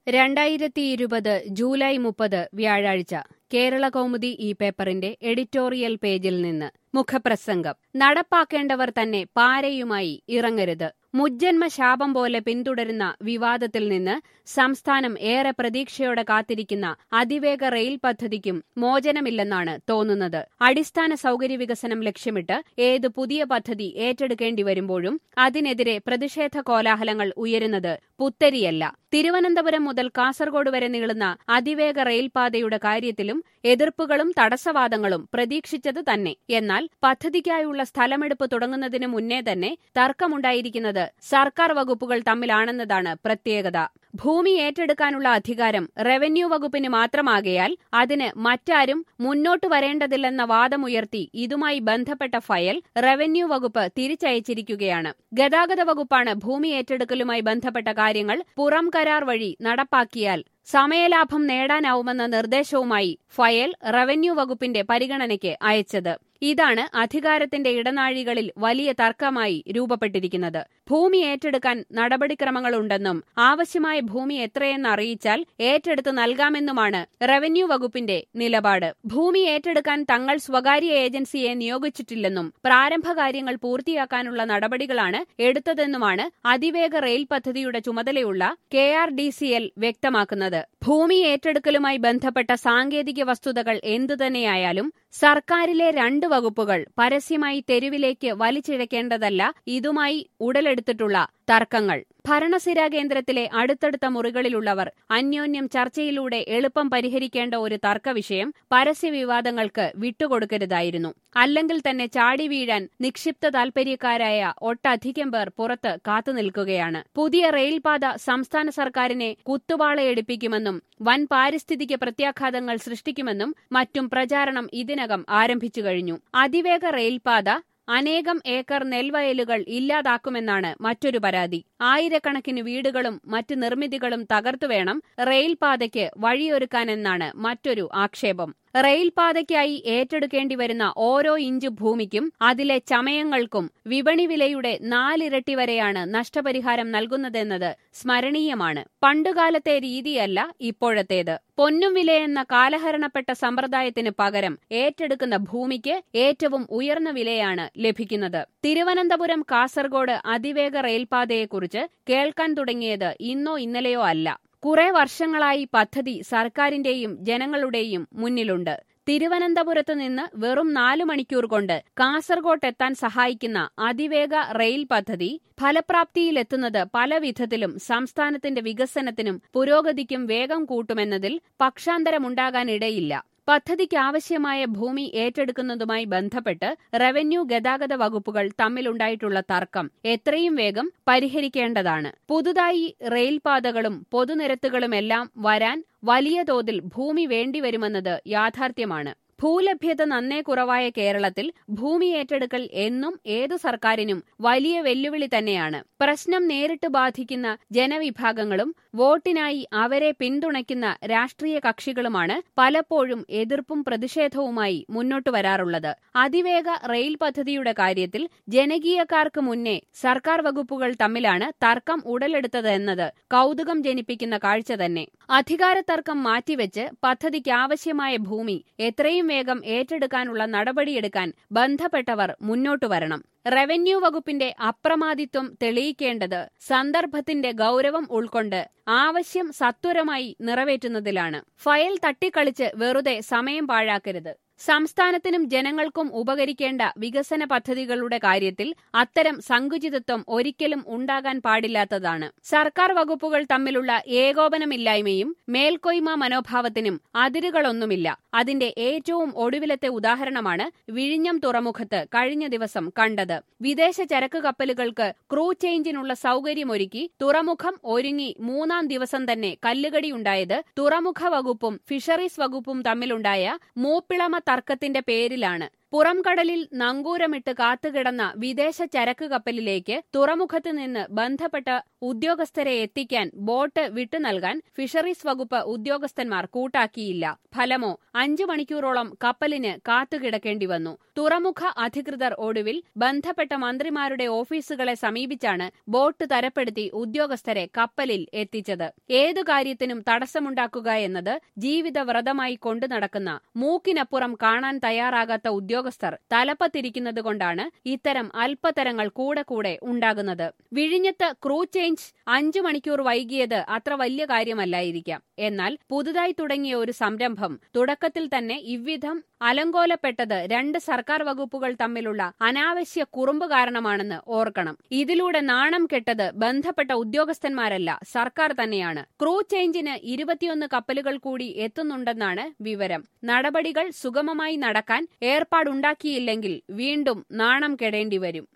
രണ്ടായിരത്തി ഇരുപത് ജൂലൈ മുപ്പത് വ്യാഴാഴ്ച കേരള കൗമുദി ഈ പേപ്പറിന്റെ എഡിറ്റോറിയൽ പേജിൽ നിന്ന് മുഖപ്രസംഗം നടപ്പാക്കേണ്ടവർ തന്നെ പാരയുമായി ഇറങ്ങരുത് മുജ്ജന്മ ശാപം പോലെ പിന്തുടരുന്ന വിവാദത്തിൽ നിന്ന് സംസ്ഥാനം ഏറെ പ്രതീക്ഷയോടെ കാത്തിരിക്കുന്ന അതിവേഗ റെയിൽ പദ്ധതിക്കും മോചനമില്ലെന്നാണ് തോന്നുന്നത് അടിസ്ഥാന സൗകര്യ വികസനം ലക്ഷ്യമിട്ട് ഏത് പുതിയ പദ്ധതി ഏറ്റെടുക്കേണ്ടി വരുമ്പോഴും അതിനെതിരെ പ്രതിഷേധ കോലാഹലങ്ങൾ ഉയരുന്നത് പുത്തരിയല്ല തിരുവനന്തപുരം മുതൽ കാസർഗോഡ് വരെ നീളുന്ന അതിവേഗ റെയിൽപാതയുടെ കാര്യത്തിലും എതിർപ്പുകളും തടസ്സവാദങ്ങളും പ്രതീക്ഷിച്ചത് തന്നെ എന്നാൽ പദ്ധതിക്കായുള്ള സ്ഥലമെടുപ്പ് തുടങ്ങുന്നതിന് മുന്നേ തന്നെ തർക്കമുണ്ടായിരിക്കുന്നത് സർക്കാർ വകുപ്പുകൾ തമ്മിലാണെന്നതാണ് പ്രത്യേകത ഭൂമി ഏറ്റെടുക്കാനുള്ള അധികാരം റവന്യൂ വകുപ്പിന് മാത്രമാകയാൽ അതിന് മറ്റാരും മുന്നോട്ട് വരേണ്ടതില്ലെന്ന വാദമുയർത്തി ഇതുമായി ബന്ധപ്പെട്ട ഫയൽ റവന്യൂ വകുപ്പ് തിരിച്ചയച്ചിരിക്കുകയാണ് ഗതാഗത വകുപ്പാണ് ഭൂമി ഏറ്റെടുക്കലുമായി ബന്ധപ്പെട്ട കാര്യങ്ങൾ പുറം കരാർ വഴി നടപ്പാക്കിയാൽ സമയലാഭം നേടാനാവുമെന്ന നിർദ്ദേശവുമായി ഫയൽ റവന്യൂ വകുപ്പിന്റെ പരിഗണനയ്ക്ക് അയച്ചത് ഇതാണ് അധികാരത്തിന്റെ ഇടനാഴികളിൽ വലിയ തർക്കമായി രൂപപ്പെട്ടിരിക്കുന്നത് ഭൂമി ഏറ്റെടുക്കാൻ നടപടിക്രമങ്ങളുണ്ടെന്നും ആവശ്യമായ ഭൂമി എത്രയെന്ന് അറിയിച്ചാൽ ഏറ്റെടുത്ത് നൽകാമെന്നുമാണ് റവന്യൂ വകുപ്പിന്റെ നിലപാട് ഭൂമി ഏറ്റെടുക്കാൻ തങ്ങൾ സ്വകാര്യ ഏജൻസിയെ നിയോഗിച്ചിട്ടില്ലെന്നും പ്രാരംഭ കാര്യങ്ങൾ പൂർത്തിയാക്കാനുള്ള നടപടികളാണ് എടുത്തതെന്നുമാണ് അതിവേഗ റെയിൽ പദ്ധതിയുടെ ചുമതലയുള്ള K R D C L വ്യക്തമാക്കുന്നത് ഭൂമി ഏറ്റെടുക്കലുമായി ബന്ധപ്പെട്ട സാങ്കേതിക വസ്തുതകൾ എന്തുതന്നെയായാലും സർക്കാരിലെ രണ്ട് വകുപ്പുകൾ പരസ്യമായി തെരുവിലേക്ക് വലിച്ചിഴക്കേണ്ടതല്ല ഇതുമായി ഉടലെടുത്തിട്ടുള്ള തർക്കങ്ങൾ ഭരണസിരാ കേന്ദ്രത്തിലെ അടുത്തടുത്ത മുറികളിലുള്ളവർ അന്യോന്യം ചർച്ചയിലൂടെ എളുപ്പം പരിഹരിക്കേണ്ട ഒരു തർക്കവിഷയം പരസ്യ വിവാദങ്ങൾക്ക് വിട്ടുകൊടുക്കരുതായിരുന്നു അല്ലെങ്കിൽ തന്നെ ചാടി വീഴാൻ നിക്ഷിപ്ത താൽപര്യക്കാരായ ഒട്ടധികം പേർ പുറത്ത് കാത്തുനിൽക്കുകയാണ് പുതിയ റെയിൽപാത സംസ്ഥാന സർക്കാരിനെ കുത്തുവാളയെടുപ്പിക്കുമെന്നും വൻ പാരിസ്ഥിതിക പ്രത്യാഘാതങ്ങൾ സൃഷ്ടിക്കുമെന്നും മറ്റും പ്രചാരണം ഇതിനകം ആരംഭിച്ചു കഴിഞ്ഞു അതിവേഗ റെയിൽപാത അനേകം ഏക്കർ നെൽവയലുകൾ ഇല്ലാതാക്കുമെന്നാണ് മറ്റൊരു പരാതി ആയിരക്കണക്കിന് വീടുകളും മറ്റ് നിർമ്മിതികളും തകർത്തുവേണം റെയിൽപാതയ്ക്ക് വഴിയൊരുക്കാനെന്നാണ് മറ്റൊരു ആക്ഷേപം റെയിൽപാതയ്ക്കായി ഏറ്റെടുക്കേണ്ടി വരുന്ന ഓരോ ഇഞ്ച് ഭൂമിക്കും അതിലെ ചമയങ്ങൾക്കും വിപണി വിലയുടെ നാലിരട്ടി വരെയാണ് നഷ്ടപരിഹാരം നൽകുന്നതെന്നത് സ്മരണീയമാണ് പണ്ടുകാലത്തെ രീതിയല്ല ഇപ്പോഴത്തേത് പൊന്നും വിലയെന്ന കാലഹരണപ്പെട്ട സമ്പ്രദായത്തിന് പകരം ഏറ്റെടുക്കുന്ന ഭൂമിക്ക് ഏറ്റവും ഉയർന്ന വിലയാണ് ലഭിക്കുന്നത് തിരുവനന്തപുരം കാസർഗോഡ് അതിവേഗ റെയിൽപാതയെക്കുറിച്ച് കേൾക്കാൻ തുടങ്ങിയത് ഇന്നോ ഇന്നലെയോ അല്ല കുറെ വർഷങ്ങളായി പദ്ധതി സർക്കാരിന്റെയും ജനങ്ങളുടെയും മുന്നിലുണ്ട് തിരുവനന്തപുരത്ത് നിന്ന് വെറും നാലു മണിക്കൂർ കൊണ്ട് കാസർഗോട്ട് എത്താൻ സഹായിക്കുന്ന അതിവേഗ റെയിൽ പദ്ധതി ഫലപ്രാപ്തിയിലെത്തുന്നത് പല വിധത്തിലും സംസ്ഥാനത്തിന്റെ വികസനത്തിനും പുരോഗതിക്കും വേഗം കൂട്ടുമെന്നതിൽ പക്ഷാന്തരമുണ്ടാകാനിടയില്ല പദ്ധതിക്ക് ആവശ്യമായ ഭൂമി ഏറ്റെടുക്കുന്നതുമായി ബന്ധപ്പെട്ട് റവന്യൂ ഗതാഗത വകുപ്പുകൾ തമ്മിലുണ്ടായിട്ടുള്ള തർക്കം എത്രയും വേഗം പരിഹരിക്കേണ്ടതാണ് പുതുതായി റെയിൽപാതകളും പൊതുനിരത്തുകളുമെല്ലാം വരാൻ വലിയ തോതിൽ ഭൂമി വേണ്ടിവരുമെന്നത് യാഥാർത്ഥ്യമാണ് ഭൂലഭ്യത നന്നേ കുറവായ കേരളത്തിൽ ഭൂമി ഏറ്റെടുക്കൽ എന്നും ഏതു സർക്കാരിനും വലിയ വെല്ലുവിളി തന്നെയാണ് പ്രശ്നം നേരിട്ട് ബാധിക്കുന്ന ജനവിഭാഗങ്ങളും വോട്ടിനായി അവരെ പിന്തുണയ്ക്കുന്ന രാഷ്ട്രീയ കക്ഷികളുമാണ് പലപ്പോഴും എതിർപ്പും പ്രതിഷേധവുമായി മുന്നോട്ടു വരാറുള്ളത് അതിവേഗ റെയിൽ പദ്ധതിയുടെ കാര്യത്തിൽ ജനകീയക്കാർക്ക് മുന്നേ സർക്കാർ വകുപ്പുകൾ തമ്മിലാണ് തർക്കം ഉടലെടുത്തതെന്നത് കൗതുകം ജനിപ്പിക്കുന്ന കാഴ്ച തന്നെ അധികാര തർക്കം മാറ്റിവെച്ച് പദ്ധതിക്ക് ആവശ്യമായ ഭൂമി എത്രയും വേഗം ഏറ്റെടുക്കാനുള്ള നടപടിയെടുക്കാൻ ബന്ധപ്പെട്ടവർ മുന്നോട്ടു വരണം റവന്യൂ വകുപ്പിന്റെ അപ്രമാദിത്വം തെളിയിക്കേണ്ടത് സന്ദർഭത്തിന്റെ ഗൌരവം ഉൾക്കൊണ്ട് ആവശ്യം സത്വരമായി നിറവേറ്റുന്നതിലാണ് ഫയൽ തട്ടിക്കളിച്ച് വെറുതെ സമയം പാഴാക്കരുത് സംസ്ഥാനത്തിനും ജനങ്ങൾക്കും ഉപകരിക്കേണ്ട വികസന പദ്ധതികളുടെ കാര്യത്തിൽ അത്തരം സങ്കുചിതത്വം ഒരിക്കലും ഉണ്ടാകാൻ പാടില്ലാത്തതാണ് സർക്കാർ വകുപ്പുകൾ തമ്മിലുള്ള ഏകോപനമില്ലായ്മയും മേൽക്കൊയ്മ മനോഭാവത്തിനും അതിരുകളൊന്നുമില്ല അതിന്റെ ഏറ്റവും ഒടുവിലത്തെ ഉദാഹരണമാണ് വിഴിഞ്ഞം തുറമുഖത്ത് കഴിഞ്ഞ ദിവസം കണ്ടത് വിദേശ ചരക്ക് കപ്പലുകൾക്ക് ക്രൂ ചേഞ്ചിനുള്ള സൗകര്യമൊരുക്കി തുറമുഖം ഒരുങ്ങി മൂന്നാം ദിവസം തന്നെ കല്ലുകടിയുണ്ടായത് തുറമുഖ വകുപ്പും ഫിഷറീസ് വകുപ്പും തമ്മിലുണ്ടായ മൂപ്പിളമ തർക്കത്തിന്റെ പേരിലാണ് പുറംകടലിൽ നങ്കൂരമിട്ട് കാത്തുകിടന്ന വിദേശ ചരക്ക് കപ്പലിലേക്ക് തുറമുഖത്ത് നിന്ന് ബന്ധപ്പെട്ട ഉദ്യോഗസ്ഥരെ എത്തിക്കാൻ ബോട്ട് വിട്ടു നൽകാൻ ഫിഷറീസ് വകുപ്പ് ഉദ്യോഗസ്ഥന്മാർ കൂട്ടാക്കിയില്ല ഫലമോ അഞ്ചു മണിക്കൂറോളം കപ്പലിന് കാത്തുകിടക്കേണ്ടി വന്നു തുറമുഖ അധികൃതർ ഒടുവിൽ ബന്ധപ്പെട്ട മന്ത്രിമാരുടെ ഓഫീസുകളെ സമീപിച്ചാണ് ബോട്ട് തരപ്പെടുത്തി ഉദ്യോഗസ്ഥരെ കപ്പലിൽ എത്തിച്ചത് ഏതു കാര്യത്തിനും തടസ്സമുണ്ടാക്കുക എന്നത് ജീവിതവ്രതമായി കൊണ്ടു നടക്കുന്ന മൂക്കിനപ്പുറം കാണാൻ തയ്യാറാകാത്ത ഉദ്യോഗസ്ഥർ തലപ്പത്തിരിക്കുന്നതുകൊണ്ടാണ് ഇത്തരം അല്പതരങ്ങൾ കൂടെ കൂടെ ഉണ്ടാകുന്നത് വിഴിഞ്ഞത്ത് ക്രൂ ചേഞ്ച് അഞ്ചു മണിക്കൂർ വൈകിയത് അത്ര വലിയ കാര്യമല്ലായിരിക്കാം എന്നാൽ പുതുതായി തുടങ്ങിയ ഒരു സംരംഭം തുടക്കത്തിൽ തന്നെ ഇவ்விധം അലങ്കോലപ്പെട്ടത് രണ്ട് സർക്കാർ വകുപ്പുകൾ തമ്മിലുള്ള അനാവശ്യ കുറുമ്പ് കാരണമാണെന്ന് ഓർക്കണം ഇതിലൂടെ നാണം കെട്ടത് ബന്ധപ്പെട്ട ഉദ്യോഗസ്ഥന്മാരല്ല സർക്കാർ തന്നെയാണ് ക്രൂ ചേഞ്ചിന് ഇരുപത്തിയൊന്ന് കപ്പലുകൾ കൂടി എത്തുന്നുണ്ടെന്നാണ് വിവരം നടപടികൾ സുഗമമായി നടക്കാൻ ഏർപ്പാടുണ്ടാക്കിയില്ലെങ്കിൽ വീണ്ടും നാണം കെടേണ്ടി വരും